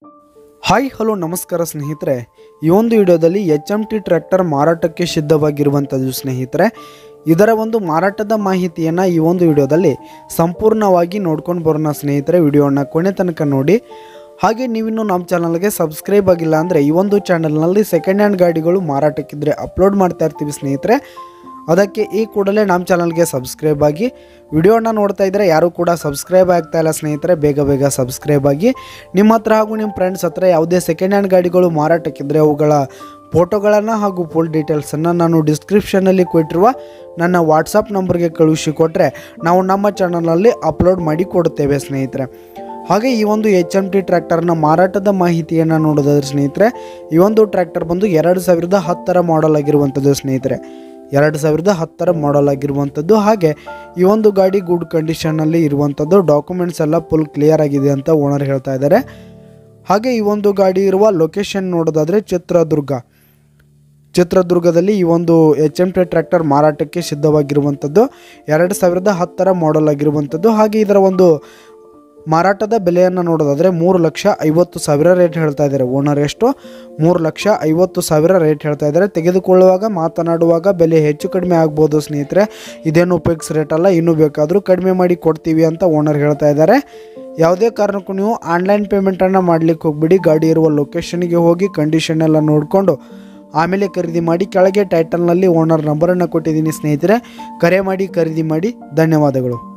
hi hello ನಮಸ್ಕಾರ ಸ್ನೇಹಿತರೆ ಈ ಒಂದು ವಿಡಿಯೋದಲ್ಲಿ ಎಚ್ ಎಮ್ ಟಿ ಟ್ರ್ಯಾಕ್ಟರ್ ಮಾರಾಟಕ್ಕೆ ಸಿದ್ಧವಾಗಿರುವಂಥದ್ದು ಸ್ನೇಹಿತರೆ ಇದರ ಒಂದು ಮಾರಾಟದ ಮಾಹಿತಿಯನ್ನು ಈ ಒಂದು ವಿಡಿಯೋದಲ್ಲಿ ಸಂಪೂರ್ಣವಾಗಿ ನೋಡ್ಕೊಂಡು ಬರೋಣ ಸ್ನೇಹಿತರೆ ವಿಡಿಯೋನ ಕೊನೆ ತನಕ ನೋಡಿ ಹಾಗೆ ನೀವಿನ್ನು ನಮ್ಮ ಚಾನಲ್ಗೆ ಸಬ್ಸ್ಕ್ರೈಬ್ ಆಗಿಲ್ಲ ಅಂದರೆ ಈ ಒಂದು ಚಾನಲ್ನಲ್ಲಿ ಸೆಕೆಂಡ್ ಹ್ಯಾಂಡ್ ಗಾಡಿಗಳು ಮಾರಾಟಕ್ಕಿದ್ರೆ ಅಪ್ಲೋಡ್ ಮಾಡ್ತಾ ಇರ್ತೀವಿ ಸ್ನೇಹಿತರೆ ಅದಕ್ಕೆ ಈ ಕೂಡಲೇ ನಮ್ಮ ಚಾನಲ್ಗೆ ಸಬ್ಸ್ಕ್ರೈಬ್ ಆಗಿ ವಿಡಿಯೋನ ನೋಡ್ತಾ ಇದ್ದರೆ ಯಾರೂ ಕೂಡ ಸಬ್ಸ್ಕ್ರೈಬ್ ಆಗ್ತಾ ಇಲ್ಲ ಸ್ನೇಹಿತರೆ ಬೇಗ ಬೇಗ ಸಬ್ಸ್ಕ್ರೈಬ್ ಆಗಿ ನಿಮ್ಮ ಹತ್ರ ಹಾಗೂ ನಿಮ್ಮ ಫ್ರೆಂಡ್ಸ್ ಹತ್ರ ಯಾವುದೇ ಸೆಕೆಂಡ್ ಹ್ಯಾಂಡ್ ಗಾಡಿಗಳು ಮಾರಾಟಕ್ಕಿದ್ರೆ ಅವುಗಳ ಫೋಟೋಗಳನ್ನು ಹಾಗೂ ಫುಲ್ ಡೀಟೇಲ್ಸನ್ನು ನಾನು ಡಿಸ್ಕ್ರಿಪ್ಷನಲ್ಲಿ ಕೊಟ್ಟಿರುವ ನನ್ನ ವಾಟ್ಸಪ್ ನಂಬರ್ಗೆ ಕಳುಹಿಸಿ ಕೊಟ್ಟರೆ ನಾವು ನಮ್ಮ ಚಾನಲಲ್ಲಿ ಅಪ್ಲೋಡ್ ಮಾಡಿ ಕೊಡುತ್ತೇವೆ ಸ್ನೇಹಿತರೆ ಹಾಗೆ ಈ ಒಂದು ಎಚ್ ಎಮ್ ಟಿ ಟ್ರ್ಯಾಕ್ಟರ್ನ ಮಾರಾಟದ ಮಾಹಿತಿಯನ್ನು ನೋಡೋದಾದ್ರೆ ಸ್ನೇಹಿತರೆ ಈ ಒಂದು ಟ್ರ್ಯಾಕ್ಟರ್ ಬಂದು ಎರಡು ಸಾವಿರದ ಹತ್ತರ ಮಾಡೆಲ್ ಆಗಿರುವಂಥದ್ದು ಸ್ನೇಹಿತರೆ ಎರಡು ಸಾವಿರದ ಹತ್ತರ ಮಾಡೆಲ್ ಆಗಿರುವಂಥದ್ದು ಹಾಗೆ ಈ ಒಂದು ಗಾಡಿ ಗುಡ್ ಕಂಡೀಷನಲ್ಲಿ ಇರುವಂಥದ್ದು ಡಾಕ್ಯುಮೆಂಟ್ಸ್ ಎಲ್ಲ ಫುಲ್ ಕ್ಲಿಯರ್ ಆಗಿದೆ ಅಂತ ಓನರ್ ಹೇಳ್ತಾ ಇದ್ದಾರೆ ಹಾಗೆ ಈ ಒಂದು ಗಾಡಿ ಇರುವ ಲೊಕೇಶನ್ ನೋಡೋದಾದರೆ ಚಿತ್ರದುರ್ಗ ಚಿತ್ರದುರ್ಗದಲ್ಲಿ ಈ ಒಂದು ಎಚ್ ಎಮ್ ಟಿ ಟ್ರ್ಯಾಕ್ಟರ್ ಮಾರಾಟಕ್ಕೆ ಸಿದ್ಧವಾಗಿರುವಂಥದ್ದು ಎರಡು ಸಾವಿರದ ಹತ್ತರ ಮಾಡೆಲ್ ಆಗಿರುವಂಥದ್ದು ಹಾಗೆ ಇದರ ಒಂದು ಮಾರಾಟದ ಬೆಲೆಯನ್ನು ನೋಡೋದಾದರೆ ಮೂರು ಲಕ್ಷ ಐವತ್ತು ಸಾವಿರ ರೇಟ್ ಹೇಳ್ತಾ ಇದ್ದಾರೆ ಓನರ್ ಎಷ್ಟು ಮೂರು ಲಕ್ಷ ಐವತ್ತು ಸಾವಿರ ರೇಟ್ ಹೇಳ್ತಾ ಇದ್ದಾರೆ ತೆಗೆದುಕೊಳ್ಳುವಾಗ ಮಾತನಾಡುವಾಗ ಬೆಲೆ ಹೆಚ್ಚು ಕಡಿಮೆ ಆಗ್ಬೋದು ಸ್ನೇಹಿತರೆ ಇದೇನು ಫಿಕ್ಸ್ ರೇಟ್ ಅಲ್ಲ ಇನ್ನೂ ಬೇಕಾದರೂ ಕಡಿಮೆ ಮಾಡಿ ಕೊಡ್ತೀವಿ ಅಂತ ಓನರ್ ಹೇಳ್ತಾ ಇದ್ದಾರೆ ಯಾವುದೇ ಕಾರಣಕ್ಕೂ ನೀವು ಆನ್ಲೈನ್ ಪೇಮೆಂಟನ್ನು ಮಾಡಲಿಕ್ಕೆ ಹೋಗ್ಬಿಡಿ ಗಾಡಿ ಇರುವ ಲೊಕೇಶನ್ಗೆ ಹೋಗಿ ಕಂಡೀಷನ್ ಎಲ್ಲ ನೋಡಿಕೊಂಡು ಆಮೇಲೆ ಖರೀದಿ ಮಾಡಿ ಕೆಳಗೆ ಟೈಟಲ್ನಲ್ಲಿ ಓನರ್ ನಂಬರನ್ನು ಕೊಟ್ಟಿದ್ದೀನಿ ಸ್ನೇಹಿತರೆ ಕರೆ ಮಾಡಿ ಖರೀದಿ ಮಾಡಿ ಧನ್ಯವಾದಗಳು